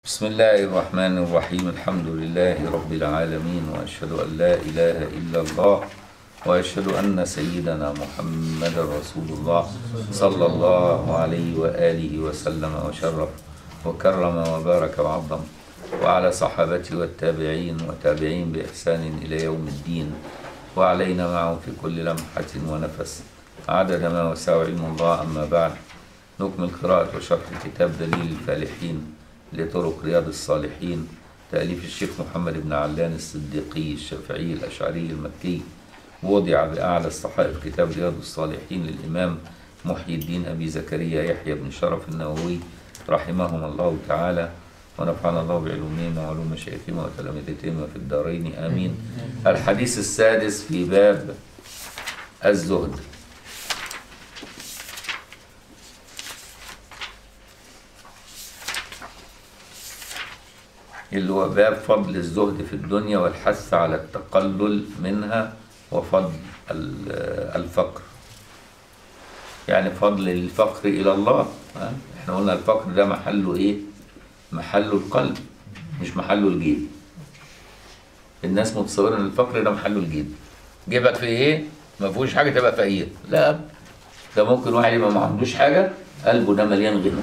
بسم الله الرحمن الرحيم الحمد لله رب العالمين وأشهد أن لا إله إلا الله وأشهد أن سيدنا محمد رسول الله صلى الله عليه وآله وسلم وشرف وكرم وبارك وعظم وعلى صحابته والتابعين وتابعين بإحسان إلى يوم الدين وعلينا معه في كل لمحة ونفس عدد ما وسع علم الله أما بعد نكمل قراءة وشرح كتاب دليل الفالحين لطرق رياض الصالحين تأليف الشيخ محمد بن علان الصديقي الشافعي الأشعري المكي وضع بأعلى الصحائف كتاب رياض الصالحين للإمام محي الدين أبي زكريا يحيى بن شرف النووي رحمهم الله تعالى ونفعنا الله بعلومهم وعلوم مشايخهم وتلامذتهم في الدارين آمين الحديث السادس في باب الزهد اللي هو باب فضل الزهد في الدنيا والحث على التقلل منها وفضل ال- الفقر يعني فضل الفقر إلى الله ها؟ احنا قلنا الفقر ده محله ايه محله القلب مش محله الجيب الناس متصورة ان الفقر ده محله الجيب جيبك في ايه ما فيهوش حاجة تبقى فقير لا ده ممكن واحد يبقى ما عندوش حاجة قلبه ده مليان غنى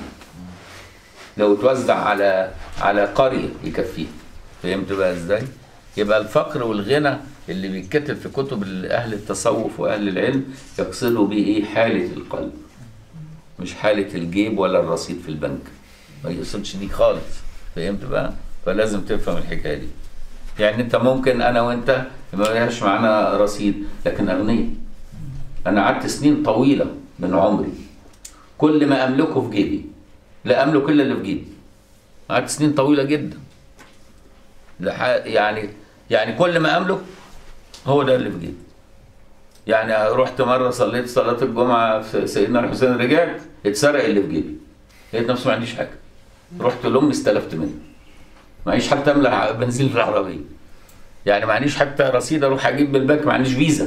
لو توزع على على قرية يكفيه فهمت بقى ازاي؟ يبقى الفقر والغنى اللي بيتكتب في كتب أهل التصوف وأهل العلم يقصدوا بيه إيه؟ حالة القلب مش حالة الجيب ولا الرصيد في البنك ما يقصدش دي خالص فهمت بقى؟ فلازم تفهم الحكاية دي يعني أنت ممكن أنا وأنت ما بقاش معانا رصيد لكن أغنياء أنا قعدت سنين طويلة من عمري كل ما أملكه في جيبي لا املك الا اللي في جيبي قعدت سنين طويله جدا لح... يعني يعني كل ما املك هو ده اللي في جيبي يعني رحت مره صليت صلاه الجمعه في سيدنا الحسين رجعت اتسرق اللي في جيبي لقيت نفسي ما عنديش حاجه رحت لامي استلفت منها معيش حتى املى بنزين في العربيه يعني ما عنديش حتى رصيد اروح اجيب بالبنك ما عنديش فيزا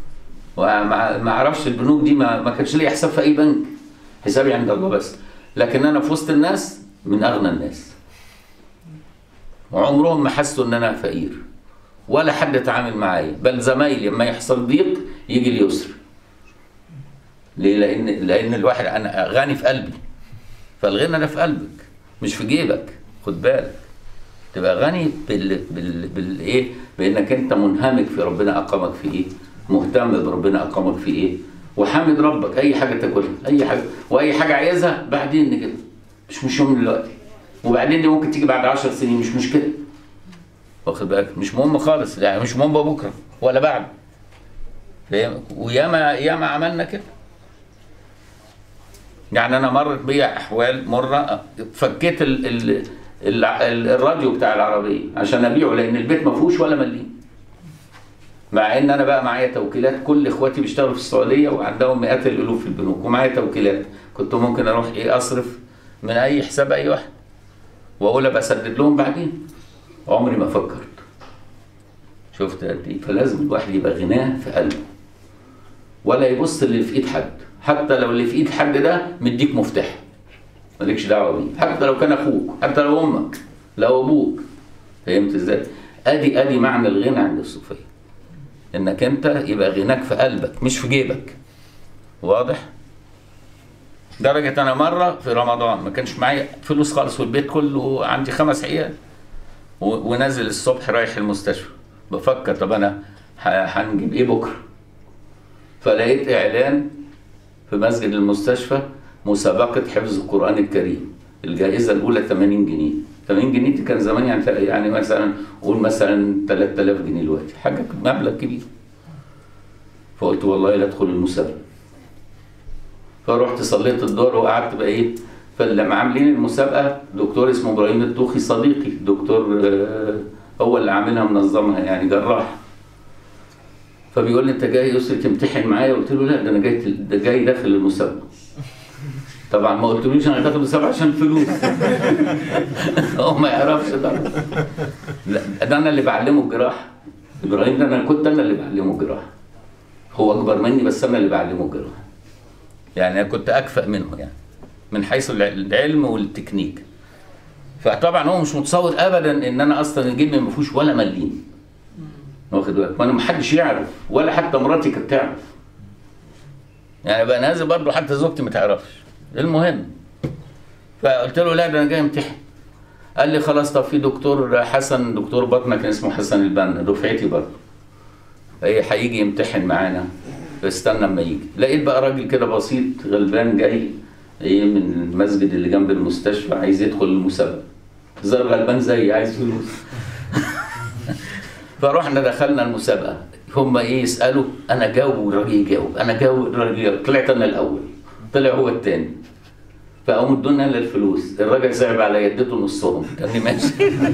وما ما اعرفش البنوك دي ما, ما كانش لي حساب في اي بنك حسابي عند الله بس لكن انا في وسط الناس من اغنى الناس وعمرهم ما حسوا ان انا فقير ولا حد اتعامل معايا بل زمايلي لما يحصل ضيق يجي اليسر ليه لان لان الواحد انا غني في قلبي فالغنى ده في قلبك مش في جيبك خد بالك تبقى غني بال بال بالايه بانك انت منهمك في ربنا اقامك في ايه مهتم بربنا اقامك في ايه وحامد ربك اي حاجه تاكلها اي حاجه واي حاجه عايزها بعدين كده مش مش يوم دلوقتي وبعدين دي ممكن تيجي بعد 10 سنين مش مشكله واخد بالك مش مهم خالص يعني مش مهم بكره ولا بعد فاهم وياما ياما عملنا كده يعني انا مرت بيا احوال مره فكيت ال ال ال ال الراديو بتاع العربيه عشان ابيعه لان البيت ما فيهوش ولا مليم مع ان انا بقى معايا توكيلات كل اخواتي بيشتغلوا في السعوديه وعندهم مئات الالوف في البنوك ومعايا توكيلات كنت ممكن اروح ايه اصرف من اي حساب اي واحد واقول ابقى اسدد لهم بعدين عمري ما فكرت شفت قد ايه فلازم الواحد يبقى غناه في قلبه ولا يبص اللي في ايد حد حتى لو اللي في ايد حد ده مديك مفتاح مالكش دعوه بيه حتى لو كان اخوك حتى لو امك لو ابوك فهمت ازاي ادي ادي معنى الغنى عند الصوفيه انك انت يبقى غناك في قلبك مش في جيبك واضح درجة أنا مرة في رمضان ما كانش معايا فلوس خالص والبيت كله عندي خمس عيال و- ونازل الصبح رايح المستشفى بفكر طب أنا ه- هنجيب إيه بكرة فلقيت إعلان في مسجد المستشفى مسابقة حفظ القرآن الكريم الجائزة الأولى 80 جنيه 80 جنيه دي كان زمان يعني يعني مثلا قول مثلا 3000 جنيه دلوقتي حاجة مبلغ كبير فقلت والله لا ادخل المسابقة فرحت صليت الدور وقعدت بقى ايه فاللي عاملين المسابقة دكتور اسمه ابراهيم الطوخي صديقي دكتور آه، هو اللي عاملها منظمها يعني جراح فبيقول لي انت جاي يسري تمتحن معايا قلت له لا ده انا جاي ده جاي داخل المسابقة طبعا ما قلتلوش انا داخل المسابقة عشان فلوس هو ما يعرفش ده لا ده انا اللي بعلمه الجراحة ابراهيم ده انا كنت انا اللي بعلمه الجراحة هو اكبر مني بس انا اللي بعلمه الجراحة يعني انا كنت اكفأ منه يعني من حيث الع- العلم والتكنيك فطبعا هو مش متصور ابدا ان انا اصلا جيبي ما فيهوش ولا مليم واخد بالك وانا محدش يعرف ولا حتى مراتي كانت تعرف يعني بقى نازل برضه حتى زوجتي ما تعرفش المهم فقلت له لا ده انا جاي امتحن قال لي خلاص طب في دكتور حسن دكتور بطنه كان اسمه حسن البنا دفعتي برضه ايه هيجي يمتحن معانا استنى اما يجي لقيت بقى راجل كده بسيط غلبان جاي ايه من المسجد اللي جنب المستشفى عايز يدخل المسابقه زي غلبان زي عايز فلوس فروحنا دخلنا المسابقه هم ايه يسالوا انا جاوب والراجل يجاوب انا جاوب والراجل يجاوب طلعت انا الاول طلع هو الثاني فقاموا ادونا انا الفلوس الراجل صعب عليا اديته نصهم كان ماشي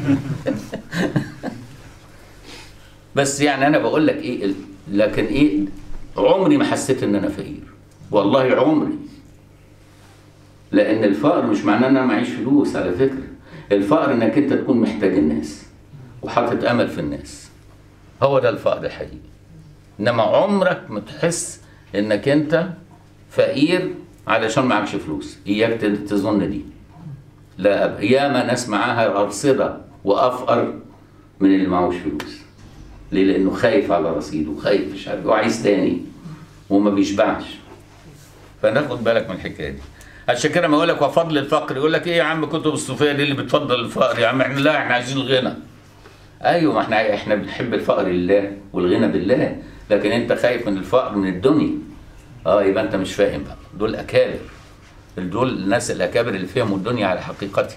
بس يعني انا بقول لك ايه ال- لكن ايه عمري ما حسيت ان انا فقير والله عمري لان الفقر مش معناه ان انا معيش فلوس على فكره الفقر انك انت تكون محتاج الناس وحاطط امل في الناس هو ده الفقر الحقيقي انما عمرك ما تحس انك انت فقير علشان معكش فلوس اياك ت- تظن دي لا أب- ياما ناس معاها ارصده وافقر من اللي معهوش فلوس ليه لانه خايف على رصيده وخايف مش عارف وعايز تاني وما بيشبعش فناخد بالك من الحكايه دي عشان كده ما يقول لك وفضل الفقر يقول لك ايه يا عم كتب الصوفيه دي اللي بتفضل الفقر يا عم احنا لا احنا عايزين الغنى ايوه ما احنا احنا بنحب الفقر لله والغنى بالله لكن انت خايف من الفقر من الدنيا اه يبقى انت مش فاهم بقى دول اكابر دول الناس الاكابر اللي فهموا الدنيا على حقيقتها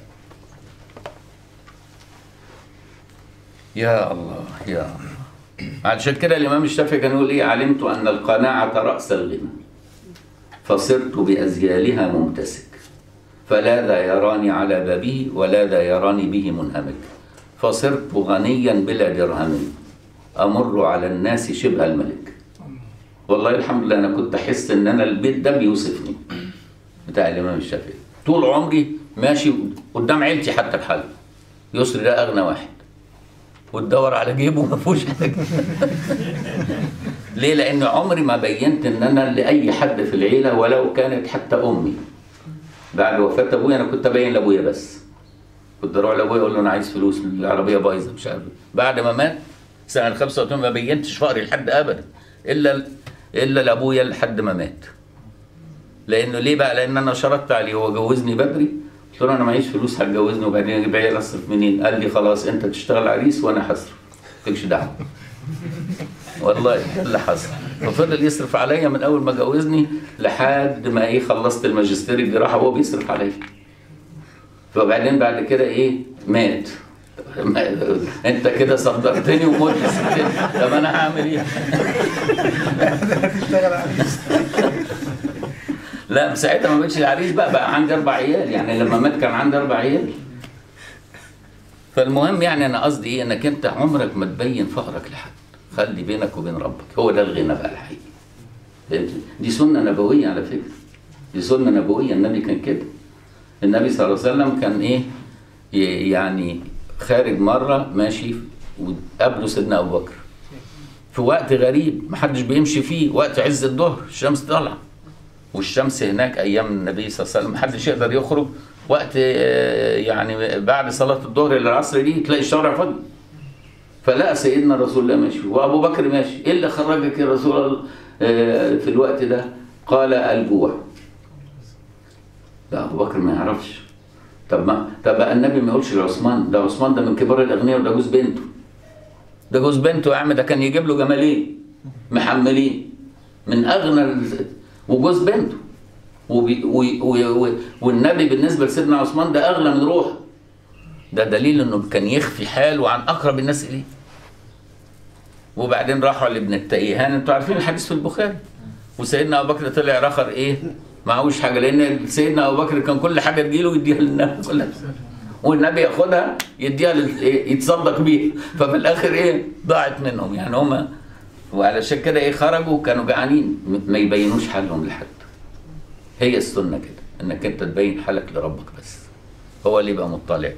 يا الله يا الله علشان كده الامام الشافعي كان يقول ايه علمت ان القناعه راس الغنى فصرت بازيالها ممتسك فلا ذا يراني على بابه ولا ذا يراني به منهمك فصرت غنيا بلا درهم امر على الناس شبه الملك والله الحمد لله انا كنت احس ان انا البيت ده بيوصفني بتاع الامام الشافعي طول عمري ماشي قدام عيلتي حتى بحال يسري ده اغنى واحد وتدور على جيبه ما فيهوش حاجه ليه لان عمري ما بينت ان انا لاي حد في العيله ولو كانت حتى امي بعد وفاه ابويا انا كنت ابين لابويا بس كنت اروح لابويا اقول له انا عايز فلوس العربيه بايظه مش عارف إيه. بعد ما مات سنه 85 ما بينتش فقري لحد ابدا الا الا لابويا لحد ما مات لانه ليه بقى لان انا شرطت عليه هو جوزني بدري قلت له انا معيش فلوس هتجوزني وبعدين اجيب عيال اصرف منين قال لي خلاص انت تشتغل عريس وانا هصرف مالكش دعوه والله ده اللي حصل ففضل يصرف عليا من اول ما جوزني لحد ما ايه خلصت الماجستير الجراحه وهو بيصرف عليا فبعدين بعد كده ايه مات ما- انت كده صدقتني ومت طب انا هعمل ايه؟ تشتغل عريس لا ساعتها ما بقتش العريس بقى بقى عندي اربع عيال يعني لما مات كان عندي اربع عيال فالمهم يعني انا قصدي ايه انك انت عمرك ما تبين فقرك لحد خلي بينك وبين ربك هو ده الغنى بقى الحقيقي فهمت دي سنه نبويه على فكره دي سنه نبويه النبي كان كده النبي صلى الله عليه وسلم كان ايه ي- يعني خارج مره ماشي وقابله سيدنا ابو بكر في وقت غريب محدش بيمشي فيه وقت عز الظهر الشمس طالعه والشمس هناك ايام النبي صلى الله عليه وسلم محدش يقدر يخرج وقت آه، يعني بعد صلاه الظهر الى العصر دي تلاقي الشارع فاضي فلقى سيدنا رسول الله ماشي وابو بكر ماشي ايه اللي خرجك يا رسول الله آه، في الوقت ده قال الجوع لا ابو بكر ما يعرفش طب ما طب بقى النبي ما يقولش لعثمان ده عثمان ده من كبار الاغنياء وده جوز بنته ده جوز بنته يا عم ده كان يجيب له جمالين محملين من اغنى ال- وجوز بنته وبي وي وي وي والنبي بالنسبه لسيدنا عثمان ده اغلى من روحه ده دليل انه كان يخفي حاله عن اقرب الناس اليه وبعدين راحوا لابن التيهان انتوا عارفين الحديث في البخاري وسيدنا ابو بكر طلع رخر ايه معهوش حاجه لان سيدنا ابو بكر كان كل حاجه تجيله يديها للنبي كلها والنبي ياخدها يديها لل- إيه؟ يتصدق بيها ففي الاخر ايه ضاعت منهم يعني هم وعلشان كده ايه خرجوا كانوا جعانين م- ما يبينوش حالهم لحد هي السنه كده انك انت تبين حالك لربك بس هو اللي يبقى مطلع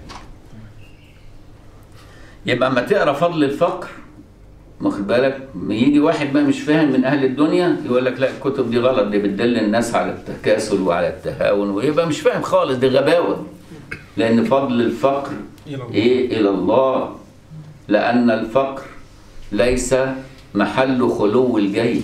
يبقى اما تقرا فضل الفقر واخد بالك يجي واحد بقى مش فاهم من اهل الدنيا يقول لك لا الكتب دي غلط دي بتدل الناس على التكاسل وعلى التهاون ويبقى مش فاهم خالص دي غباوه لأن فضل الفقر إلى الله. إيه إلى الله لأن الفقر ليس محل خلو الجيب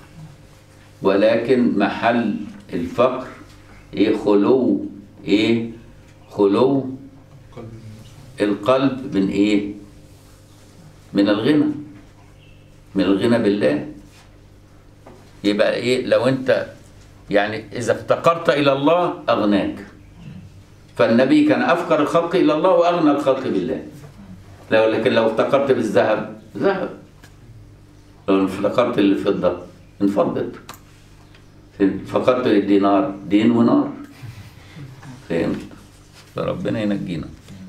ولكن محل الفقر إيه خلو إيه خلو قلب القلب من ايه من الغنى من الغنى بالله يبقى ايه لو انت يعني اذا افتقرت الى الله اغناك فالنبي كان افقر الخلق الى الله واغنى الخلق بالله لو لكن لو افتقرت بالذهب ذهب لو افتقرت للفضه انفضت فقرت للدينار دين ونار فهمت فربنا ينجينا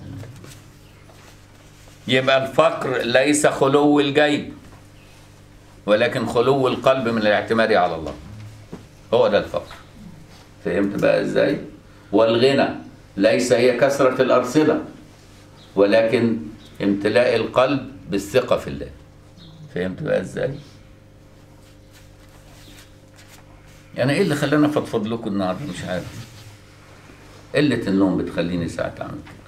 يبقى الفقر ليس خلو الجيب ولكن خلو القلب من الاعتماد على الله هو ده الفقر فهمت بقى ازاي والغنى ليس هي كثرة الأرصدة ولكن امتلاء القلب بالثقة في الله فهمت بقى ازاي يعني ايه اللي خلاني افضفض لكم النهارده مش عارف قلة النوم بتخليني ساعات اعمل كده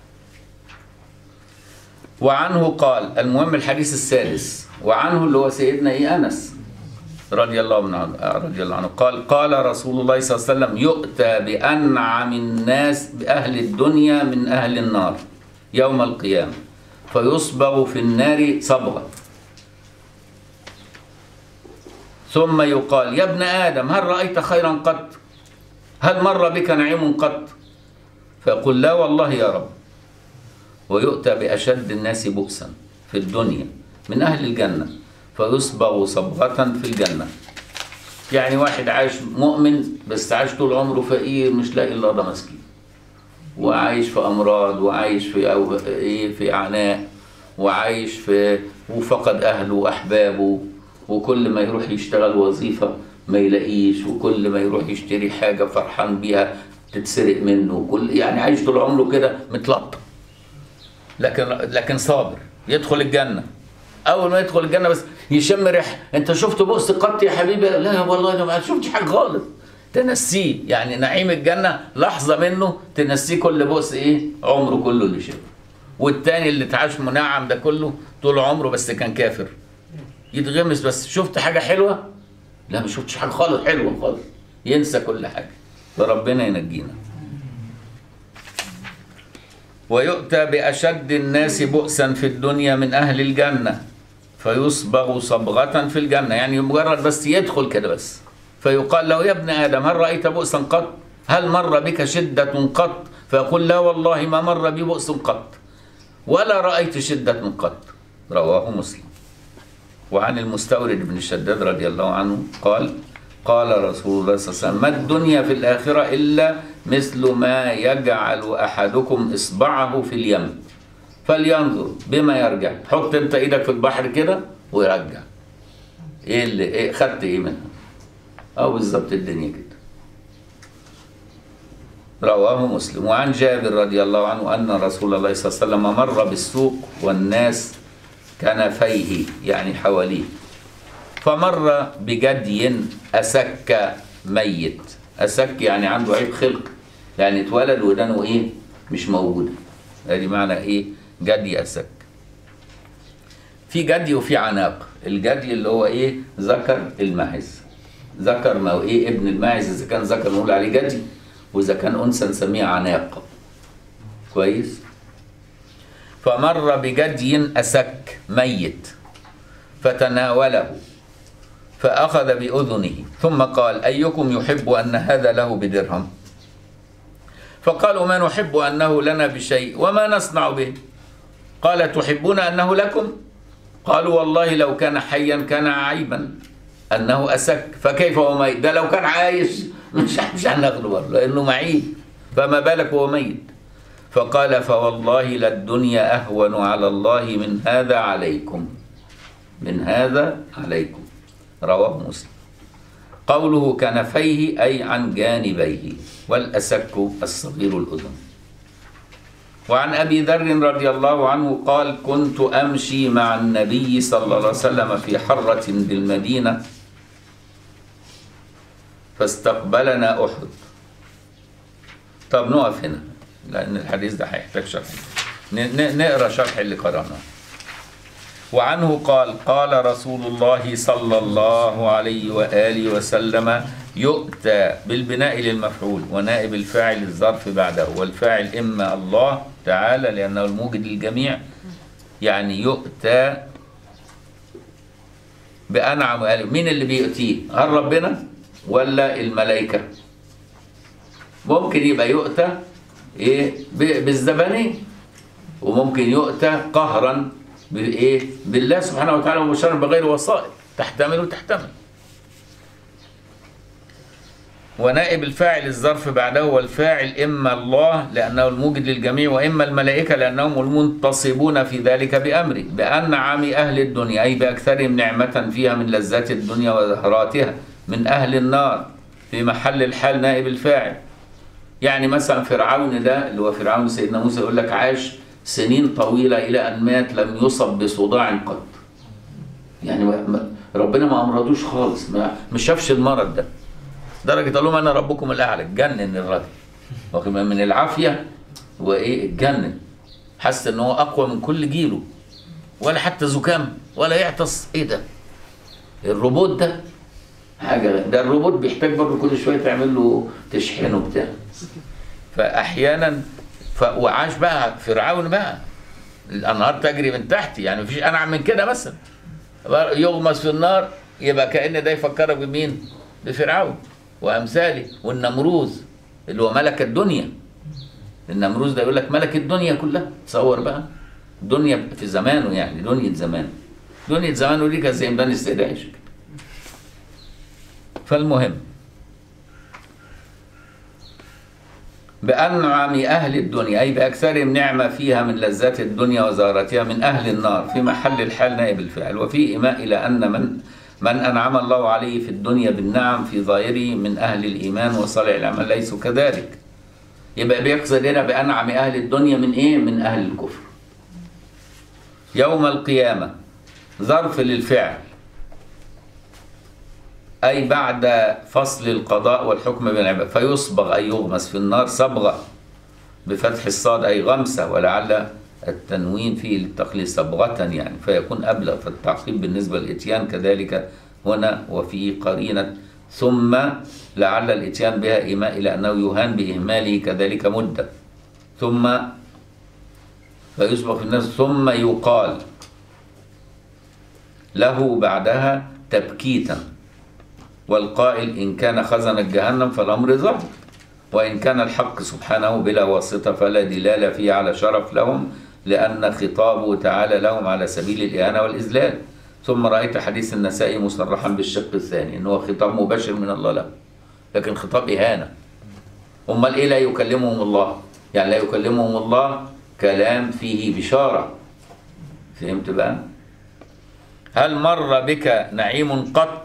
وعنه قال المهم الحديث السادس وعنه اللي هو سيدنا ايه انس رضي الله عنه رضي الله عنه قال قال رسول الله صلى الله عليه وسلم يؤتى بانعم الناس باهل الدنيا من اهل النار يوم القيامه فيصبغ في النار صبغه ثم يقال يا ابن ادم هل رايت خيرا قط هل مر بك نعيم قط فيقول لا والله يا رب ويؤتى بأشد الناس بؤسا في الدنيا من أهل الجنة فيصبغ صبغة في الجنة يعني واحد عايش مؤمن بس عايش طول عمره فقير مش لاقي إلا ده مسكين وعايش في أمراض وعايش في أو إيه في عناء وعايش في وفقد أهله وأحبابه وكل ما يروح يشتغل وظيفة ما يلاقيش وكل ما يروح يشتري حاجة فرحان بيها تتسرق منه كل يعني عايش طول عمره كده متلطم لكن لكن صابر يدخل الجنه اول ما يدخل الجنه بس يشم ريح انت شفت بؤس قط يا حبيبي لا والله انا ما شفتش حاجه خالص تنسيه يعني نعيم الجنه لحظه منه تنسيه كل بؤس ايه عمره كله اللي شافه والتاني اللي اتعاش منعم ده كله طول عمره بس كان كافر يتغمس بس شفت حاجه حلوه لا ما شفتش حاجه خالص حلوه خالص ينسى كل حاجه فربنا ينجينا ويؤتى بأشد الناس بؤسا في الدنيا من أهل الجنة فيصبغ صبغة في الجنة يعني مجرد بس يدخل كده بس فيقال له يا ابن آدم هل رأيت بؤسا قط هل مر بك شدة قط فيقول لا والله ما مر بي بؤس قط ولا رأيت شدة قط رواه مسلم وعن المستورد بن الشداد رضي الله عنه قال قال رسول الله صلى الله عليه وسلم ما الدنيا في الآخرة إلا مثل ما يجعل أحدكم إصبعه في اليم فلينظر بما يرجع حط انت ايدك في البحر كده ويرجع ايه اللي ايه خدت ايه منها او بالظبط الدنيا كده رواه مسلم وعن جابر رضي الله عنه ان رسول الله صلى الله عليه وسلم مر بالسوق والناس كنفيه يعني حواليه فمر بجدي أسك ميت أسك يعني عنده عيب خلق يعني اتولد ودانه إيه مش موجودة ادي معنى إيه جدي أسك في جدي وفي عناق الجدي اللي هو إيه ذكر الماعز ذكر ما هو إيه ابن الماعز إذا كان ذكر نقول عليه جدي وإذا كان أنثى نسميه عناق كويس فمر بجدي أسك ميت فتناوله فأخذ بأذنه ثم قال أيكم يحب أن هذا له بدرهم فقالوا ما نحب أنه لنا بشيء وما نصنع به قال تحبون أنه لكم قالوا والله لو كان حيا كان عيبا أنه أسك فكيف هو ميت ده لو كان عايش مش مش هناخده برضه لأنه معيب فما بالك وهو ميت فقال فوالله للدنيا أهون على الله من هذا عليكم من هذا عليكم رواه مسلم قوله كنفيه أي عن جانبيه والأسك الصغير الأذن وعن أبي ذر رضي الله عنه قال كنت أمشي مع النبي صلى الله عليه وسلم في حرة بالمدينة فاستقبلنا أحد طب نقف هنا لان الحديث ده هيحتاج شرح ن- ن- نقرا شرح اللي قرأناه وعنه قال قال رسول الله صلى الله عليه وآله وسلم يؤتى بالبناء للمفعول ونائب الفاعل الظرف بعده والفاعل إما الله تعالى لأنه الموجد للجميع يعني يؤتى بأنعم وآله مين اللي بيؤتيه هل ربنا ولا الملائكة ممكن يبقى يؤتى ايه ب- بالزبانية وممكن يؤتى قهرا بايه بالله سبحانه وتعالى مباشرة بغير وسائط تحتمل وتحتمل ونائب الفاعل الظرف بعده والفاعل إما الله لأنه الموجد للجميع وإما الملائكة لأنهم المنتصبون في ذلك بأمره بأنعم أهل الدنيا أي بأكثرهم نعمة فيها من لذات الدنيا وزهراتها من أهل النار في محل الحال نائب الفاعل يعني مثلا فرعون ده اللي هو فرعون سيدنا موسى يقول لك عاش سنين طويلة إلى أن مات لم يصب بصداع قط يعني ما- ما- ربنا ما أمرضوش خالص ما مش شافش المرض ده درجة قال لهم أنا ربكم الأعلى اتجنن الراجل واخد بالك من العافية وإيه اتجنن حس إن هو أقوى من كل جيله ولا حتى زكام ولا يعطس إيه ده الروبوت ده حاجة غ- ده الروبوت بيحتاج برضه كل شوية تعمل له تشحنه بتاع فأحيانا ف... وعاش بقى فرعون بقى الأنهار تجري من تحتي يعني مفيش أنعم من كده مثلا يغمس في النار يبقى كأن ده يفكرك بمين؟ بفرعون وأمثاله والنمروز اللي هو ملك الدنيا النمروز ده يقول لك ملك الدنيا كلها تصور بقى دنيا في زمانه يعني دنيا زمان دنيا زمانه دي كانت زي ميدان استقلاش فالمهم بأنعم أهل الدنيا أي بأكثرهم نعمة فيها من لذات الدنيا وزارتها من أهل النار في محل الحال نائب الفعل وفي إيماء إلى أن من من أنعم الله عليه في الدنيا بالنعم في ظاهره من أهل الإيمان وصالح الأعمال ليسوا كذلك يبقى بيقصد هنا بأنعم أهل الدنيا من إيه؟ من أهل الكفر يوم القيامة ظرف للفعل أي بعد فصل القضاء والحكم بين العباد فيصبغ أي يغمس في النار صبغة بفتح الصاد أي غمسة ولعل التنوين فيه للتقليد صبغة يعني فيكون أبلغ في التعقيب بالنسبة للإتيان كذلك هنا وفي قرينة ثم لعل الإتيان بها إيماء إلى أنه يهان بإهماله كذلك مدة ثم فيصبغ في الناس ثم يقال له بعدها تبكيتا والقائل إن كان خزنة جهنم فالأمر ظاهر وإن كان الحق سبحانه بلا واسطة فلا دلالة فيه على شرف لهم لأن خطابه تعالى لهم على سبيل الإهانة والإذلال ثم رأيت حديث النسائي مصرحا بالشق الثاني إن هو خطاب مباشر من الله له لكن خطاب إهانة أمال إيه لا يكلمهم الله يعني لا يكلمهم الله كلام فيه بشارة فهمت بقى هل مر بك نعيم قط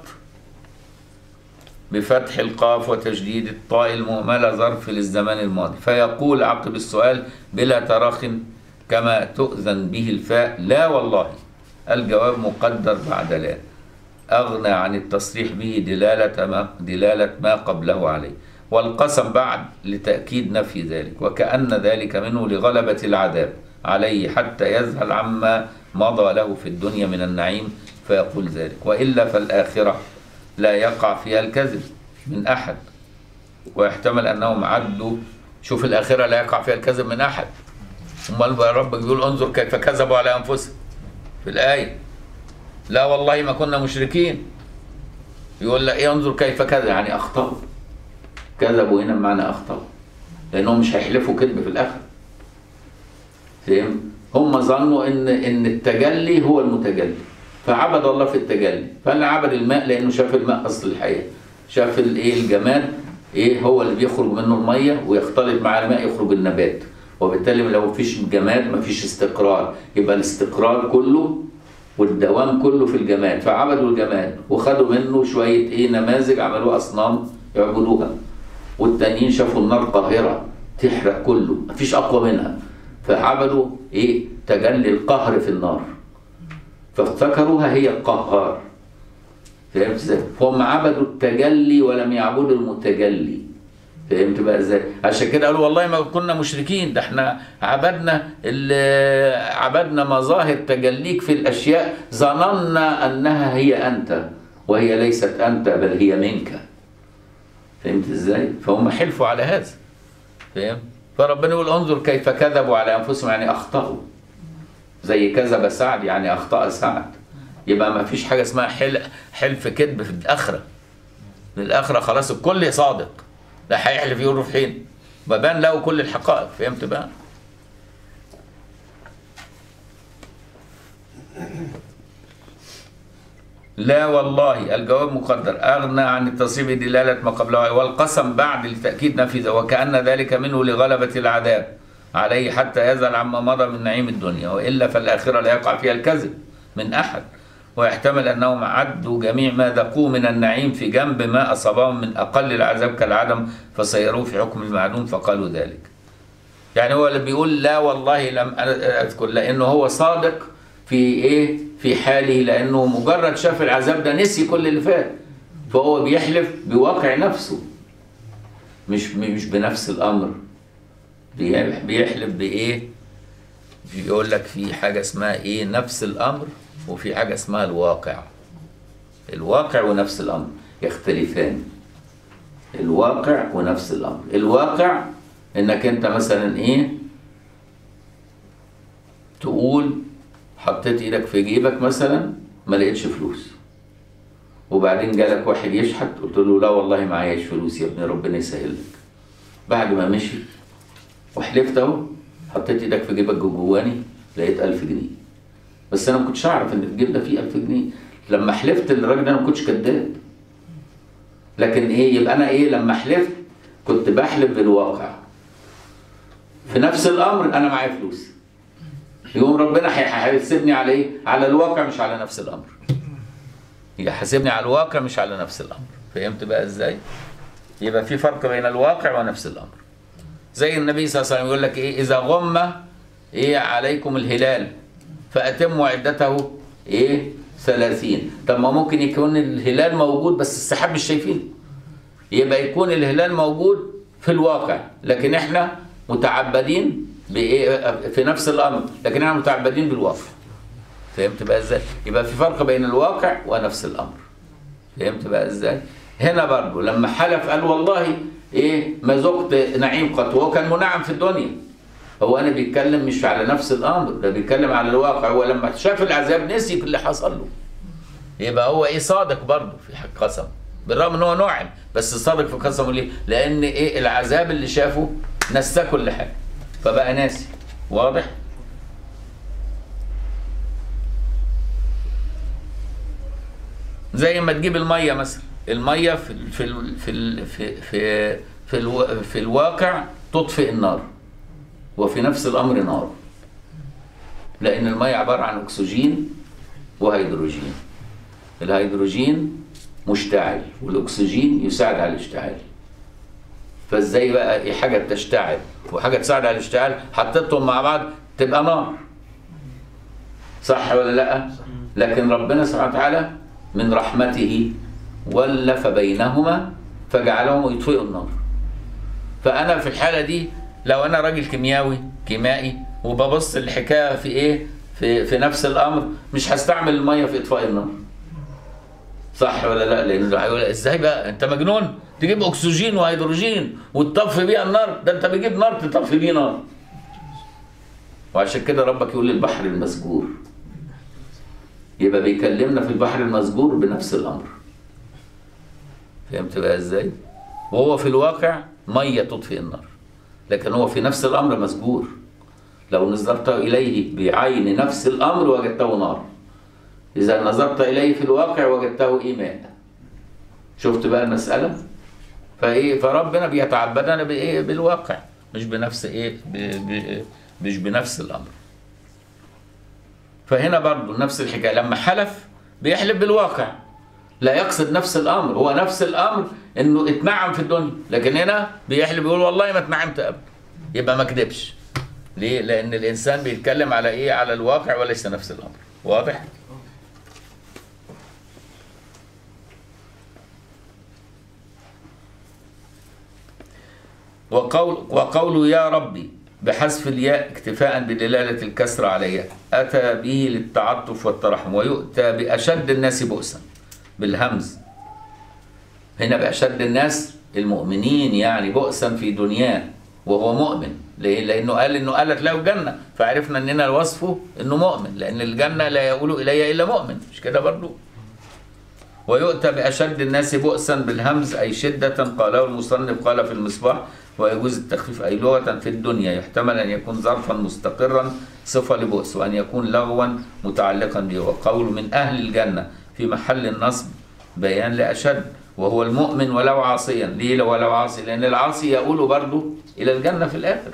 بفتح القاف وتشديد الطاء المهملة ظرف للزمان الماضي فيقول عقب السؤال بلا تراخ كما تؤذن به الفاء لا والله الجواب مقدر بعد لا أغنى عن التصريح به دلالة ما, دلالة ما قبله عليه والقسم بعد لتأكيد نفي ذلك وكأن ذلك منه لغلبة العذاب عليه حتى يذهل عما مضى له في الدنيا من النعيم فيقول ذلك وإلا فالآخرة لا يقع فيها الكذب من أحد ويحتمل أنهم عدوا شوف الآخرة لا يقع فيها الكذب من أحد أمال بقى ربك بيقول انظر كيف كذبوا على أنفسهم في الآية لا والله ما كنا مشركين يقول لا انظر كيف كذب يعني أخطأوا كذبوا هنا بمعنى أخطأوا لأنهم مش هيحلفوا كذب في الآخر فهم؟ هم ظنوا إن إن التجلي هو المتجلي فعبد الله في التجلي فانا عبد الماء لانه شاف الماء اصل الحياه شاف الايه الجماد ايه هو اللي بيخرج منه الميه ويختلط مع الماء يخرج النبات وبالتالي لو مفيش جماد مفيش استقرار يبقى الاستقرار كله والدوام كله في الجماد فعبدوا الجماد وخدوا منه شويه ايه نماذج عملوها اصنام يعبدوها والتانيين شافوا النار قاهره تحرق كله مفيش اقوى منها فعبدوا ايه تجلي القهر في النار فافتكروها هي القهار فهمت ازاي؟ فهم عبدوا التجلي ولم يعبدوا المتجلي فهمت بقى ازاي عشان كده قالوا والله ما كنا مشركين ده احنا عبدنا ال- عبدنا مظاهر تجليك في الاشياء ظننا انها هي انت وهي ليست انت بل هي منك فهمت ازاي فهم حلفوا على هذا فاهم فربنا يقول انظر كيف كذبوا على انفسهم يعني اخطاوا زي كذب سعد يعني اخطا سعد يبقى ما فيش حاجه اسمها حل حلف كذب في الاخره في الاخره خلاص الكل صادق لا هيحلف يقول في حين بان له كل الحقائق فهمت بقى لا والله الجواب مقدر أغنى عن التصريف دلالة ما قبله والقسم بعد التأكيد نفذ وكأن ذلك منه لغلبة العذاب عليه حتى يزل عما مضى من نعيم الدنيا وإلا فالآخرة لا يقع فيها الكذب من أحد ويحتمل أنهم عدوا جميع ما ذقوه من النعيم في جنب ما أصابهم من أقل العذاب كالعدم فصيروه في حكم المعدوم فقالوا ذلك يعني هو اللي بيقول لا والله لم أذكر لأنه هو صادق في إيه في حاله لأنه مجرد شاف العذاب ده نسي كل اللي فات فهو بيحلف بواقع نفسه مش مش بنفس الأمر بيحلف بإيه بيقول لك في حاجة اسمها إيه نفس الأمر وفي حاجة اسمها الواقع الواقع ونفس الأمر يختلفان الواقع ونفس الأمر الواقع إنك أنت مثلا إيه تقول حطيت إيدك في جيبك مثلا ما لقيتش فلوس وبعدين جالك واحد يشحت قلت له لا والله معاياش فلوس يا ابني ربنا يسهل لك بعد ما مشي وحلفت اهو حطيت ايدك في جيبك جواني لقيت 1000 جنيه بس انا ما كنتش اعرف ان الجيب ده فيه 1000 جنيه لما حلفت للراجل ده انا ما كنتش كذاب لكن ايه يبقى انا ايه لما حلفت كنت بحلف بالواقع في نفس الامر انا معايا فلوس يقوم ربنا هيحاسبني على ايه على الواقع مش على نفس الامر يحاسبني على الواقع مش على نفس الامر فهمت بقى ازاي يبقى في فرق بين الواقع ونفس الامر زي النبي صلى الله عليه وسلم يقول لك ايه اذا غم ايه عليكم الهلال فاتموا عدته ايه ثلاثين طب ما ممكن يكون الهلال موجود بس السحاب مش شايفينه يبقى يكون الهلال موجود في الواقع لكن احنا متعبدين بايه في نفس الامر لكن احنا متعبدين بالواقع فهمت بقى ازاي يبقى في فرق بين الواقع ونفس الامر فهمت بقى ازاي هنا برضو لما حلف قال والله ايه ما ذقت نعيم قط وهو كان منعم في الدنيا هو انا بيتكلم مش على نفس الامر ده بيتكلم على الواقع هو لما شاف العذاب نسي كل اللي حصل له يبقى هو ايه صادق برضه في حق قسم بالرغم ان هو نعم بس صادق في قسمه ليه لان ايه العذاب اللي شافه نساه كل حاجه فبقى ناسي واضح زي ما تجيب الميه مثلا الميه في ال في ال في ال في في في, الو في الواقع تطفئ النار وفي نفس الامر نار لان الميه عباره عن اكسجين وهيدروجين الهيدروجين مشتعل والاكسجين يساعد على الاشتعال فازاي بقى ايه حاجه بتشتعل وحاجه تساعد على الاشتعال حطيتهم مع بعض تبقى نار صح ولا لا لكن ربنا سبحانه وتعالى من رحمته ولف بينهما فجعلهم يطفئوا النار فانا في الحاله دي لو انا راجل كيمياوي كيميائي وببص الحكايه في ايه في في نفس الامر مش هستعمل الميه في اطفاء النار صح ولا لا لانه هيقول ازاي بقى انت مجنون تجيب اكسجين وهيدروجين وتطفي بيها النار ده انت بتجيب نار تطفي بيه نار وعشان كده ربك يقول البحر المسجور يبقى بيكلمنا في البحر المسجور بنفس الامر فهمت بقى ازاي وهو في الواقع ميه تطفئ النار لكن هو في نفس الامر مسجور لو نظرت اليه بعين نفس الامر وجدته نار اذا نظرت اليه في الواقع وجدته ايه ماء شفت بقى المساله فايه فربنا بيتعبدنا بايه بالواقع مش بنفس ايه ب... ب... مش بنفس الامر فهنا برضو نفس الحكايه لما حلف بيحلف بالواقع لا يقصد نفس الامر هو نفس الامر انه اتنعم في الدنيا لكن هنا بيحلف بيقول والله ما اتنعمت ابدا يبقى ما كدبش ليه لان الانسان بيتكلم على ايه على الواقع وليس نفس الامر واضح وقول وقوله يا ربي بحذف الياء اكتفاء بدلالة الكسر عليها أتى به للتعطف والترحم ويؤتى بأشد الناس بؤسا بالهمز هنا بأشد الناس المؤمنين يعني بؤسا في دنياه وهو مؤمن ليه؟ لأنه قال إنه قالت له الجنة فعرفنا إننا وصفه إنه مؤمن لأن الجنة لا يقول إلي إلا مؤمن مش كده برضو ويؤتى بأشد الناس بؤسا بالهمز أي شدة قاله المصنف قال في المصباح ويجوز التخفيف أي لغة في الدنيا يحتمل أن يكون ظرفا مستقرا صفة لبؤس وأن يكون لغوا متعلقا به وقول من أهل الجنة في محل النصب بيان لأشد وهو المؤمن ولو عاصيا ليه ولو عاصي لأن العاصي يقول برضه إلى الجنة في الآخر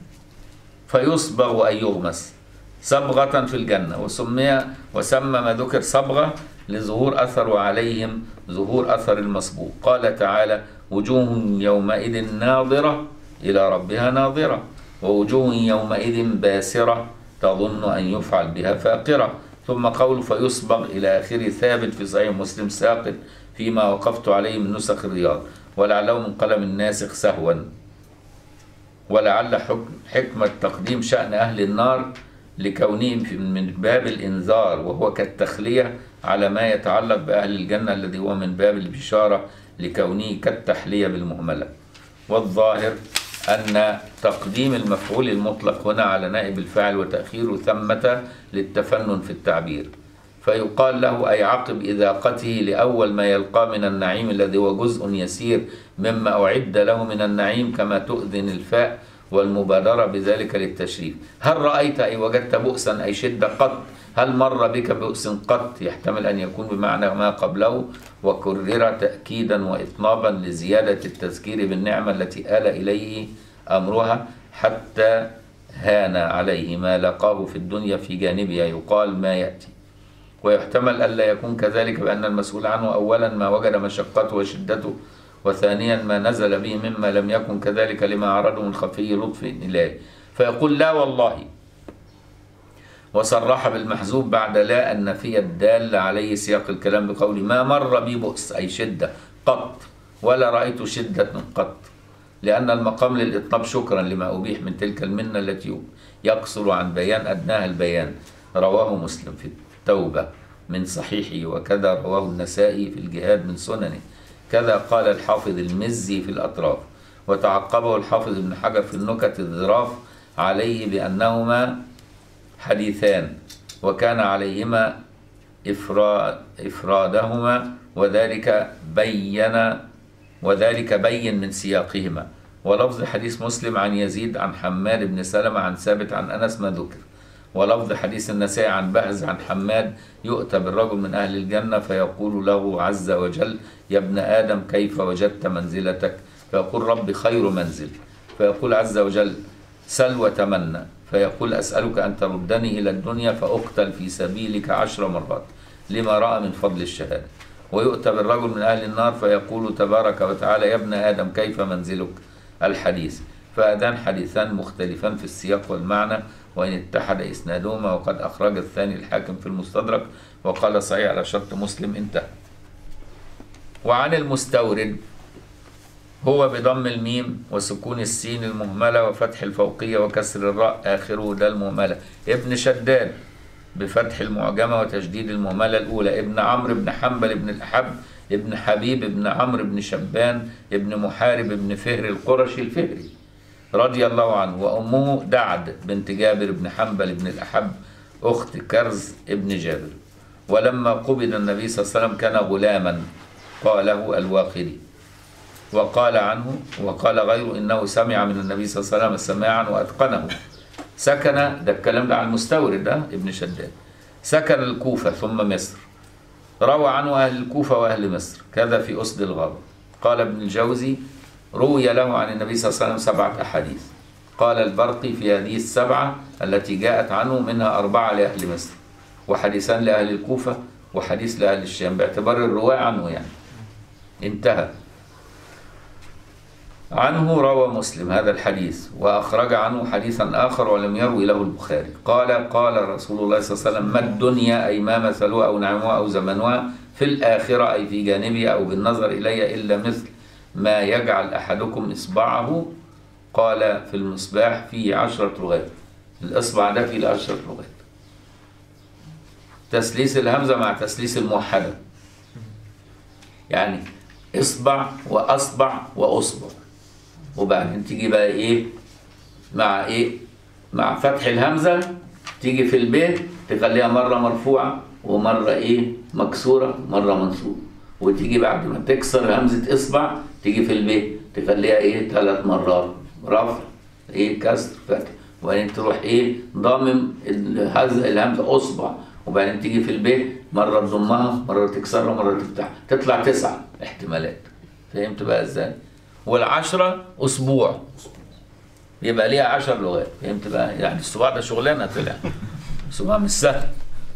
فيصبغ أن يغمس صبغة في الجنة وسمي وسمى ما ذكر صبغة لظهور أثر عليهم ظهور أثر المصبوغ قال تعالى وجوه يومئذ ناظرة إلى ربها ناظرة ووجوه يومئذ باسرة تظن أن يفعل بها فاقرة ثم قول فيصبغ إلى آخره ثابت في صحيح مسلم ساقط فيما وقفت عليه من نسخ الرياض ولعله من قلم الناسخ سهوا ولعل حكم حكمة تقديم شأن أهل النار لكونهم في- من باب الإنذار وهو كالتخلية على ما يتعلق بأهل الجنة الذي هو من باب البشارة لكونه كالتحلية بالمهملة والظاهر أن تقديم المفعول المطلق هنا على نائب الفاعل وتأخيره ثمة للتفنن في التعبير فيقال له أي عقب إذاقته لأول ما يلقى من النعيم الذي هو جزء يسير مما أعد له من النعيم كما تؤذن الفاء والمبادرة بذلك للتشريف هل رأيت أي وجدت بؤسا أي شدة قط هل مر بك بؤس قط يحتمل أن يكون بمعنى ما قبله وكرر تأكيدا وإطنابا لزيادة التذكير بالنعمة التي آل إليه أمرها حتى هان عليه ما لقاه في الدنيا في جانبها يقال ما يأتي ويحتمل ألا يكون كذلك بأن المسؤول عنه أولا ما وجد مشقته وشدته وثانيا ما نزل به مما لم يكن كذلك لما عرضه من خفي لطف إلهي فيقول لا والله وصرح بالمحذوف بعد لا النفي الدال عليه سياق الكلام بقوله ما مر بي بؤس أي شدة قط ولا رأيت شدة قط لأن المقام للإطناب شكرا لما أبيح من تلك المنة التي يقصر عن بيان أدناها البيان رواه مسلم في التوبة من صحيحه وكذا رواه النسائي في الجهاد من سننه كذا قال الحافظ المزي في الأطراف وتعقبه الحافظ ابن حجر في النكت الظراف عليه بأنهما حديثان وكان عليهما إفراد إفرادهما وذلك بين وذلك بين من سياقهما ولفظ حديث مسلم عن يزيد عن حماد بن سلمة عن ثابت عن أنس ما ذكر ولفظ حديث النسائي عن بهز عن حماد يؤتى بالرجل من أهل الجنة فيقول له عز وجل يا ابن آدم كيف وجدت منزلتك فيقول ربي خير منزل فيقول عز وجل سل وتمنى فيقول أسألك أن تردني إلى الدنيا فأقتل في سبيلك عشر مرات لما رأى من فضل الشهادة ويؤتى بالرجل من أهل النار فيقول تبارك وتعالى يا ابن آدم كيف منزلك الحديث فهذان حديثان مختلفان في السياق والمعنى وإن اتحد إسنادهما وقد أخرج الثاني الحاكم في المستدرك وقال صحيح على شرط مسلم انتهى وعن المستورد هو بضم الميم وسكون السين المهملة وفتح الفوقية وكسر الراء آخره ده المهملة ابن شداد بفتح المعجمة وتشديد المهملة الأولى ابن عمرو بن حنبل بن الأحب ابن حبيب ابن عمرو بن شبان ابن محارب ابن فهر القرشي الفهري رضي الله عنه وأمه دعد بنت جابر بن حنبل بن الأحب أخت كرز ابن جابر ولما قبض النبي صلى الله عليه وسلم كان غلاما قاله الواقدي وقال عنه وقال غيره انه سمع من النبي صلى الله عليه وسلم سماعا واتقنه سكن ده الكلام ده عن المستورد ده ابن شداد سكن الكوفه ثم مصر روى عنه اهل الكوفه واهل مصر كذا في اسد الغابه قال ابن الجوزي روي له عن النبي صلى الله عليه وسلم سبعه احاديث قال البرقي في هذه السبعه التي جاءت عنه منها اربعه لاهل مصر وحديثان لاهل الكوفه وحديث لاهل الشام باعتبار الرواه عنه يعني انتهى عنه روى مسلم هذا الحديث وأخرج عنه حديثا آخر ولم يروي له البخاري قال قال رسول الله صلى الله عليه وسلم ما الدنيا أي ما مثلها أو نعمها أو زمنها في الآخرة أي في جانبها أو بالنظر إلي إلا مثل ما يجعل أحدكم إصبعه قال في المصباح فيه عشرة لغات الإصبع ده فيه عشرة لغات تسليس الهمزة مع تسليس الموحدة يعني إصبع وأصبع وأصبع وبعدين تيجي بقى إيه مع إيه مع فتح الهمزة تيجي في البيت تخليها مرة مرفوعة ومرة إيه مكسورة مرة منصوبة وتيجي بعد ما تكسر همزة إصبع تيجي في البيت تخليها إيه ثلاث مرات رفع إيه كسر فتح وبعدين تروح إيه ضامم الهز- الهمزة أصبع وبعدين تيجي في البيت مرة تضمها مرة تكسرها مرة تفتحها تطلع تسعة احتمالات فهمت بقى إزاي؟ والعشرة أسبوع يبقى ليها عشر لغات فهمت بقى يعني الصباع ده شغلانه طلع الصباع مش سهل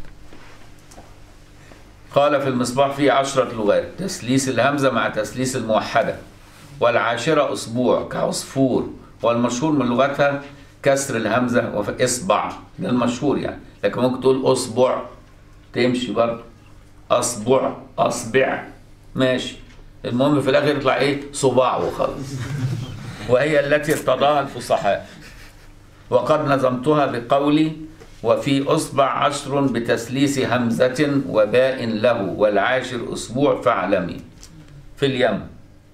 قال في المصباح فيه عشرة لغات تسليس الهمزة مع تسليس الموحدة والعاشرة أسبوع كعصفور والمشهور من لغتها كسر الهمزة وإصبع ده المشهور يعني لكن ممكن تقول أصبع تمشي برضه أصبع أصبع ماشي المهم في الآخر يطلع إيه صباع وخلاص وهي التي ارتضاها الفصحاء وقد نظمتها بقولي وفي أصبع عشر بتسليس همزة وباء له والعاشر أسبوع فاعلمي في اليم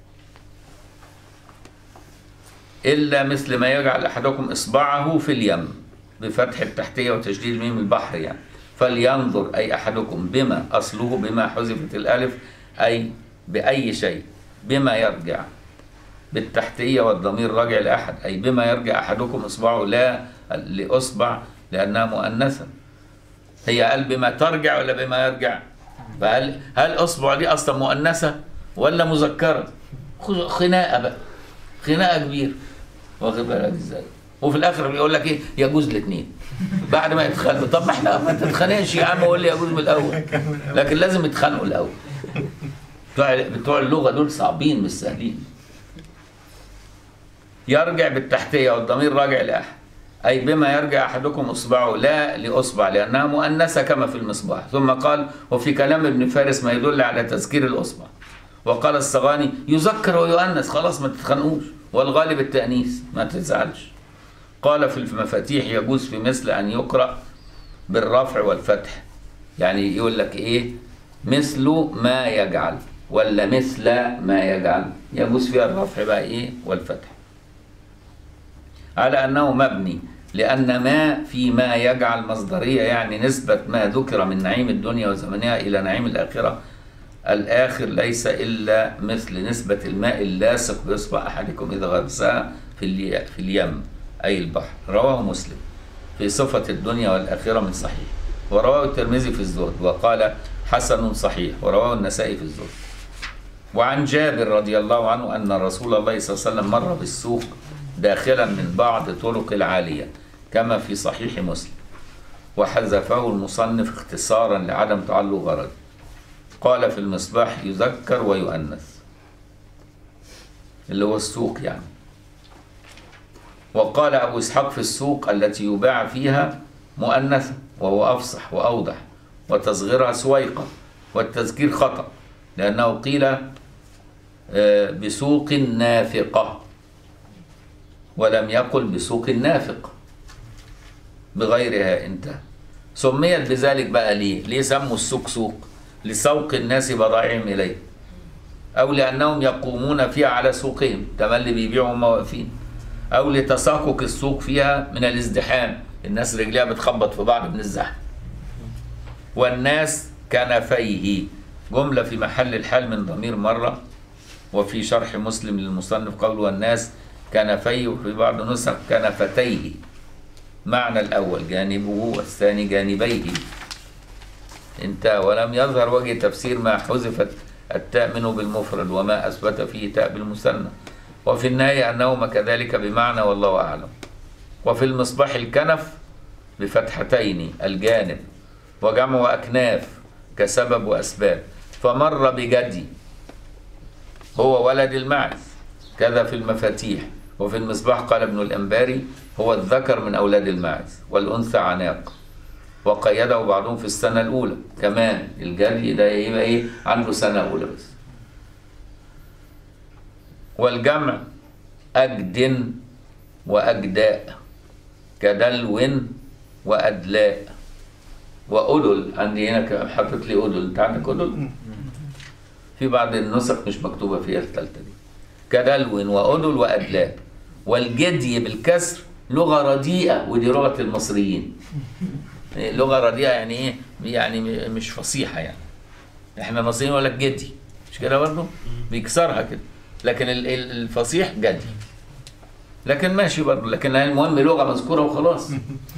إلا مثل ما يجعل أحدكم إصبعه في اليم بفتح التحتية وتشديد ميم البحر يعني فلينظر أي أحدكم بما أصله بما حذفت الألف أي بأي شيء بما يرجع بالتحتية والضمير راجع لأحد أي بما يرجع أحدكم إصبعه لا لأصبع لأنها مؤنثة هي قال بما ترجع ولا بما يرجع فهل هل أصبع دي أصلا مؤنثة ولا مذكرة خ- خناقة بقى خناقة كبيرة واخد بالك ازاي وفي الاخر بيقول لك ايه يجوز الاثنين بعد ما يتخانقوا طب ما احنا ما تتخانقش يا عم قول لي يجوز من الاول لكن لازم يتخانقوا الاول بتوع بتوع اللغه دول صعبين مش سهلين يرجع بالتحتيه والضمير راجع لاحد اي بما يرجع احدكم اصبعه لا لاصبع لانها مؤنثه كما في المصباح ثم قال وفي كلام ابن فارس ما يدل على تذكير الاصبع وقال الصغاني يذكر ويؤنث خلاص ما تتخانقوش والغالب التانيث ما تزعلش قال في المفاتيح يجوز في مثل ان يقرا بالرفع والفتح يعني يقول لك ايه مثل ما يجعل ولا مثل ما يجعل يجوز فيها الرفع بقى ايه والفتح على انه مبني لان ما في ما يجعل مصدريه يعني نسبه ما ذكر من نعيم الدنيا وزمنها الى نعيم الاخره الاخر ليس الا مثل نسبه الماء اللاصق باصبع احدكم اذا غرسها في الي- في اليم اي البحر رواه مسلم في صفه الدنيا والاخره من صحيح ورواه الترمذي في الزهد وقال حسن صحيح ورواه النسائي في الزهد وعن جابر رضي الله عنه أن رسول الله صلى الله عليه وسلم مر بالسوق داخلا من بعض طرق العالية كما في صحيح مسلم وحذفه المصنف اختصارا لعدم تعلق غرض قال في المصباح يذكر ويؤنث اللي هو السوق يعني وقال أبو إسحاق في السوق التي يباع فيها مؤنثة وهو أفصح وأوضح وتصغيرها سويقة والتذكير خطأ لأنه قيل آه، بسوق نافقة ولم يقل بسوق نافق بغيرها انتهى سميت بذلك بقى ليه؟ ليه سموا السوق سوق؟ لسوق الناس بضائعهم إليه أو لأنهم يقومون فيها على سوقهم تملي بيبيعوا هم واقفين أو لتساقط السوق فيها من الازدحام الناس رجليها بتخبط في بعض من الزحمة والناس كنفيه جملة في محل الحال من ضمير مرة وفي شرح مسلم للمصنف قول والناس كنفيه وفي بعض نسخ كنفتيه معنى الأول جانبه والثاني جانبيه انتهى ولم يظهر وجه تفسير ما حذفت التاء منه بالمفرد وما أثبت فيه تاء بالمثنى وفي النهاية أنهما كذلك بمعنى والله أعلم وفي المصباح الكنف بفتحتين الجانب وجمع أكناف كسبب وأسباب فمر بجدي هو ولد الماعز كذا في المفاتيح وفي المصباح قال ابن الأنباري هو الذكر من أولاد الماعز والأنثى عناق وقيده بعضهم في السنة الأولى كمان الجدي ده يبقى إيه عنده سنة أولى بس والجمع أجد وأجداء كدلو وأدلاء وأدل عندي هنا ك- حاطط لي أدل أنت عندك أدل؟ في بعض النسخ مش مكتوبة فيها الثالثة دي كدلو وأدل وأدلاء والجدي بالكسر لغة رديئة ودي لغة المصريين إيه، لغة رديئة يعني إيه؟ يعني م- مش فصيحة يعني إحنا المصريين يقول لك جدي مش كده برضه؟ بيكسرها كده لكن ال- ال- الفصيح جدي لكن ماشي برضه لكن المهم لغة مذكورة وخلاص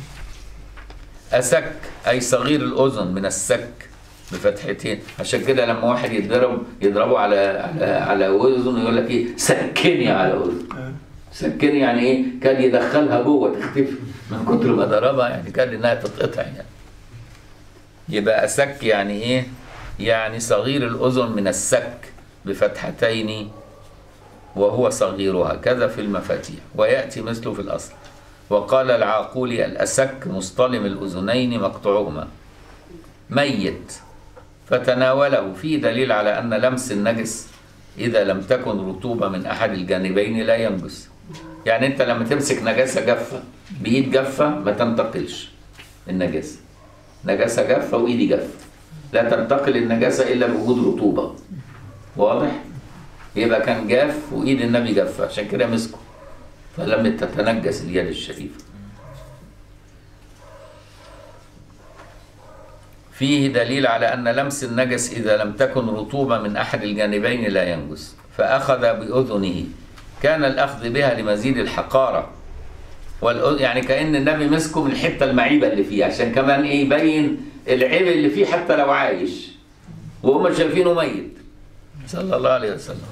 أسك أي صغير الأذن من السك بفتحتين عشان كده لما واحد يضرب يضربه على على على أذنه يقول لك إيه سكني على أذن سكني يعني إيه كان يدخلها جوه تختفي من كتر ما ضربها يعني كان إنها تتقطع يعني يبقى أسك يعني إيه يعني صغير الأذن من السك بفتحتين وهو صغيرها كذا في المفاتيح ويأتي مثله في الأصل وقال العاقولي الأسك مصطلم الأذنين مقطوعهما ميت فتناوله في دليل على أن لمس النجس إذا لم تكن رطوبة من أحد الجانبين لا ينجس يعني أنت لما تمسك نجاسة جافة بإيد جافة ما تنتقلش النجاسة نجاسة جافة وإيدي جافة لا تنتقل النجاسة إلا بوجود رطوبة واضح؟ يبقى كان جاف وإيد النبي جافة عشان كده مسكه فلم تتنجس اليد الشريفة فيه دليل على أن لمس النجس إذا لم تكن رطوبة من أحد الجانبين لا ينجس فأخذ بأذنه كان الأخذ بها لمزيد الحقارة والأذ... يعني كأن النبي مسكه من الحتة المعيبة اللي فيه عشان كمان إيه يبين العيب اللي فيه حتى لو عايش وهم شايفينه ميت صلى الله عليه وسلم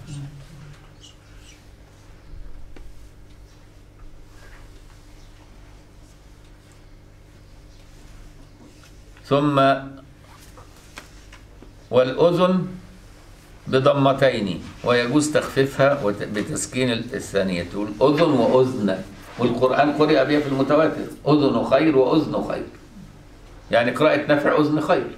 ثم والأذن بضمتين ويجوز تخفيفها وت- بتسكين الثانية تقول أذن وأذن والقرآن قرئ بها في المتواتر أذن خير وأذن خير يعني قراءة نفع أذن خير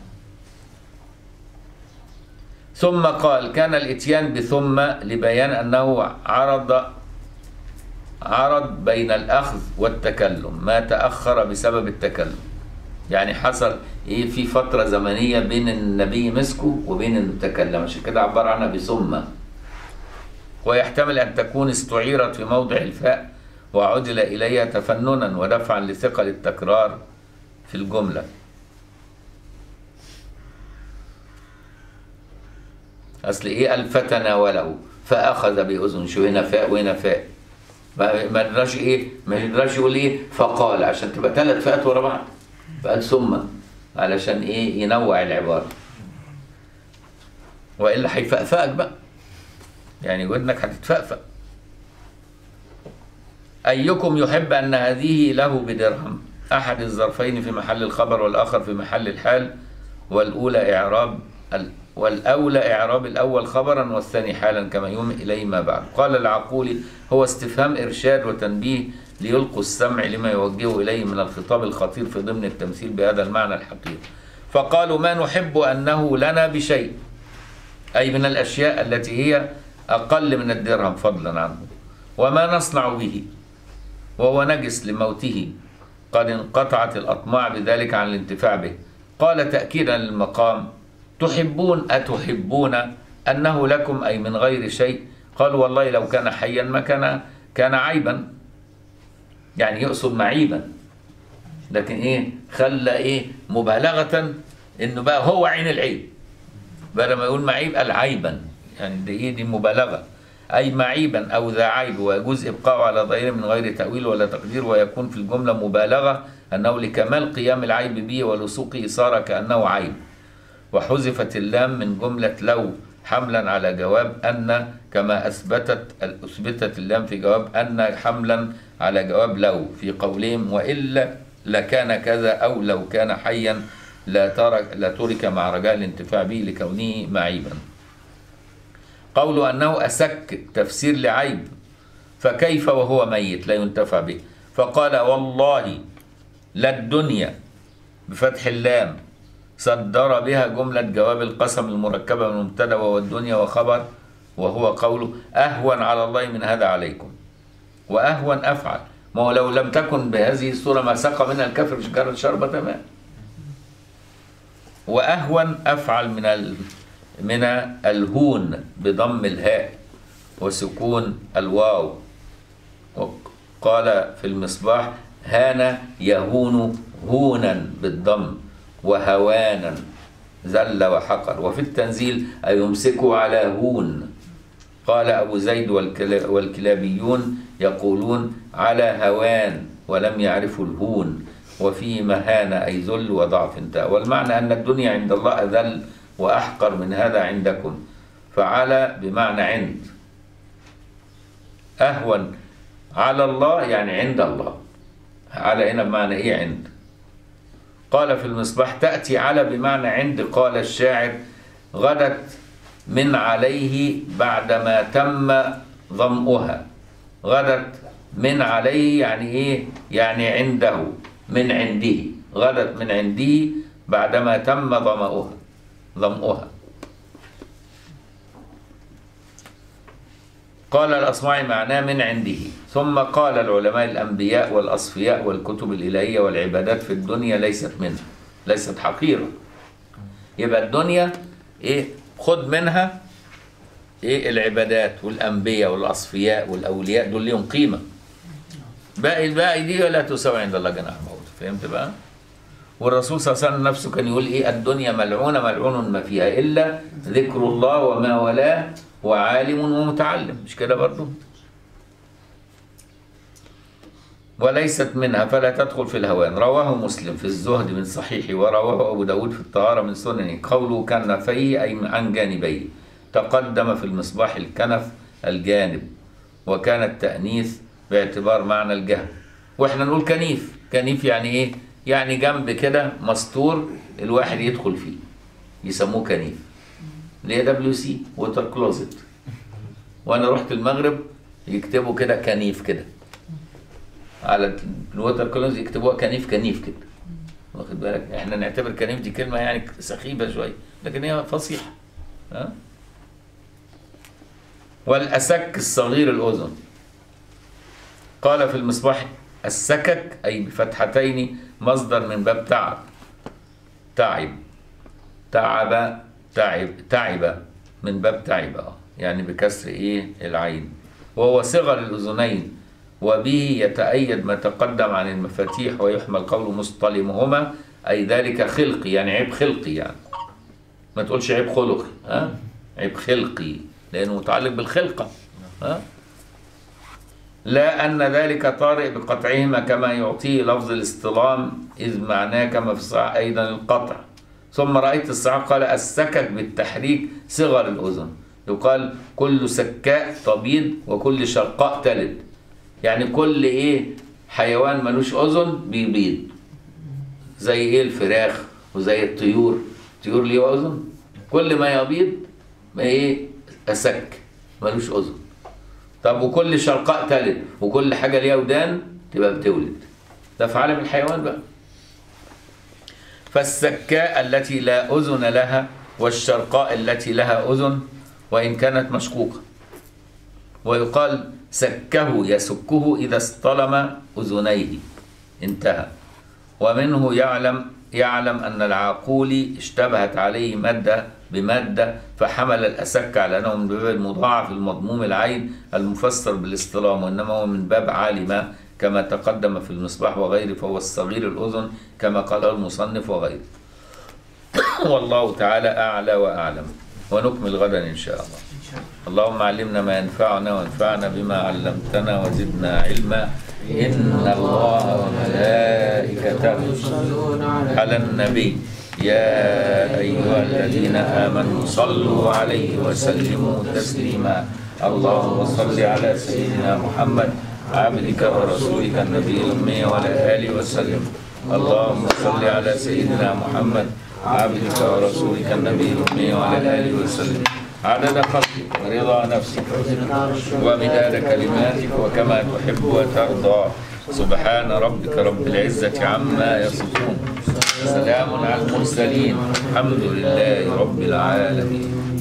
ثم قال كان الاتيان بثم لبيان أنه عرض عرض بين الأخذ والتكلم ما تأخر بسبب التكلم يعني حصل ايه في فترة زمنية بين النبي مسكه وبين انه تكلم عشان كده عبر عنها بثم ويحتمل ان تكون استعيرت في موضع الفاء وعدل اليها تفننا ودفعا لثقل التكرار في الجملة اصل ايه قال فتناوله فاخذ باذن شو هنا فاء وهنا فاء ما ما يقدرش ايه ما يقدرش يقول ايه فقال عشان تبقى ثلاث فئات ورا بعض فقال ثم علشان ايه ينوع العباره والا هيفقفقك بقى يعني ودنك هتتفقفق ايكم يحب ان هذه له بدرهم احد الظرفين في محل الخبر والاخر في محل الحال والاولى اعراب ال- والاولى اعراب الاول خبرا والثاني حالا كما يومئ اليه ما بعد قال العقولي هو استفهام ارشاد وتنبيه ليلقوا السمع لما يوجهه اليه من الخطاب الخطير في ضمن التمثيل بهذا المعنى الحقيقي فقالوا ما نحب انه لنا بشيء أي من الأشياء التي هي أقل من الدرهم فضلا عنه وما نصنع به وهو نجس لموته قد انقطعت الأطماع بذلك عن الانتفاع به قال تأكيدا للمقام تحبون أتحبون أنه لكم أي من غير شيء قالوا والله لو كان حيا ما كان كان عيبا يعني يقصد معيبا لكن ايه خلى ايه مبالغة انه بقى هو عين العيب بدل ما يقول معيب قال عيبا يعني دي ايه دي مبالغه اي معيبا او ذا عيب ويجوز ابقاؤه على ظاهره من غير تاويل ولا تقدير ويكون في الجمله مبالغه انه لكمال قيام العيب به ولصوقه صار كانه عيب وحذفت اللام من جمله لو حملا على جواب ان كما اثبتت اثبتت اللام في جواب ان حملا على جواب لو في قولهم والا لكان كذا او لو كان حيا لا ترك لا ترك مع رجاء الانتفاع به لكونه معيبا قول أنه أسك تفسير لعيب فكيف وهو ميت لا ينتفع به فقال والله لا الدنيا بفتح اللام صدر بها جملة جواب القسم المركبة من مبتدا والدنيا وخبر وهو قوله أهون على الله من هذا عليكم وأهون أفعل ما هو لو لم تكن بهذه الصورة ما سقى منها الكافر شجرة شربة ماء وأهون أفعل من ال... من الهون بضم الهاء وسكون الواو وقال في المصباح هان يهون هونا بالضم وهوانا ذل وحقر وفي التنزيل أيمسكوا على هون قال أبو زيد والكلا- والكلابيون يقولون على هوان ولم يعرفوا الهون وفي مهانة أي ذل وضعف انتهى والمعنى أن الدنيا عند الله أذل وأحقر من هذا عندكم فعلى بمعنى عند أهون على الله يعني عند الله على هنا بمعنى إيه عند قال في المصباح تأتي على بمعنى عند قال الشاعر غدت من عليه بعدما تم ظمؤها غدت من عليه يعني ايه يعني عنده من عنده غدت من عنده بعدما تم ظمؤها ظمؤها قال الأصمعي معناه من عنده ثم قال العلماء الأنبياء والأصفياء والكتب الإلهية والعبادات في الدنيا ليست منها ليست حقيرة يبقى الدنيا إيه خد منها إيه العبادات والأنبياء والأصفياء والأولياء دول ليهم قيمة باقي الباقي دي لا تساوي عند الله جناح بعوض فهمت بقى؟ والرسول صلى الله عليه وسلم نفسه كان يقول ايه الدنيا ملعونه ملعون ما فيها الا ذكر الله وما ولاه وعالم ومتعلم مش كده برضو وليست منها فلا تدخل في الهوان رواه مسلم في الزهد من صحيحه ورواه أبو داود في الطهارة من سننه قوله كنفيه أي عن جانبيه تقدم في المصباح الكنف الجانب وكان التأنيث باعتبار معنى الجهل واحنا نقول كنيف كنيف يعني ايه يعني جنب كده مستور الواحد يدخل فيه يسموه كنيف اللي هي دبليو سي ووتر كلوزت وانا رحت المغرب يكتبوا كده كنيف كده على الوتر كلوز يكتبوها كنيف كنيف كده واخد بالك احنا نعتبر كنيف دي كلمه يعني سخيفه شويه لكن هي فصيحه ها والاسك الصغير الاذن قال في المصباح السكك اي بفتحتين مصدر من باب تعب تعب تعب تعب تعب من باب تعب اه يعني بكسر ايه العين وهو صغر الاذنين وبه يتأيد ما تقدم عن المفاتيح ويحمل قول مصطلمهما أي ذلك خلقي يعني عيب خلقي يعني ما تقولش عيب خلقي ها عيب خلقي لأنه متعلق بالخلقة ها لا أن ذلك طارئ بقطعهما كما يعطيه لفظ الاصطلام إذ معناه كما في الصحيح أيضا القطع ثم رأيت الصحابة قال السكك بالتحريك صغر الأذن يقال كل سكاء تبيض وكل شرقاء تلد يعني كل ايه حيوان ملوش اذن بيبيض زي ايه الفراخ وزي الطيور الطيور ليه اذن كل ما يبيض ما ايه اسك ملوش اذن طب وكل شرقاء تلد وكل حاجه ليها ودان تبقى بتولد ده في عالم الحيوان بقى فالسكاء التي لا اذن لها والشرقاء التي لها اذن وان كانت مشقوقه ويقال سكه يسكه إذا اصطلم أذنيه انتهى ومنه يعلم يعلم أن العاقول اشتبهت عليه مادة بمادة فحمل الأسك على أنه من باب المضاعف المضموم العين المفسر بالاصطلام وإنما هو من باب عالم كما تقدم في المصباح وغيره فهو الصغير الأذن كما قال المصنف وغيره والله تعالى أعلى وأعلم ونكمل غدا إن شاء الله اللهم علمنا ما ينفعنا وانفعنا بما علمتنا وزدنا علما إن الله وملائكته على النبي يا أيها الذين آمنوا صلوا عليه وسلموا تسليما اللهم صل على سيدنا محمد عبدك ورسولك النبي الأمي وعلى آله وسلم اللهم صل على سيدنا محمد عبدك ورسولك النبي الأمي وعلى آله وسلم عدد خلقك ورضا نفسك ومداد كلماتك وكما تحب وترضى سبحان ربك رب العزة عما يصفون سلام على المرسلين الحمد لله رب العالمين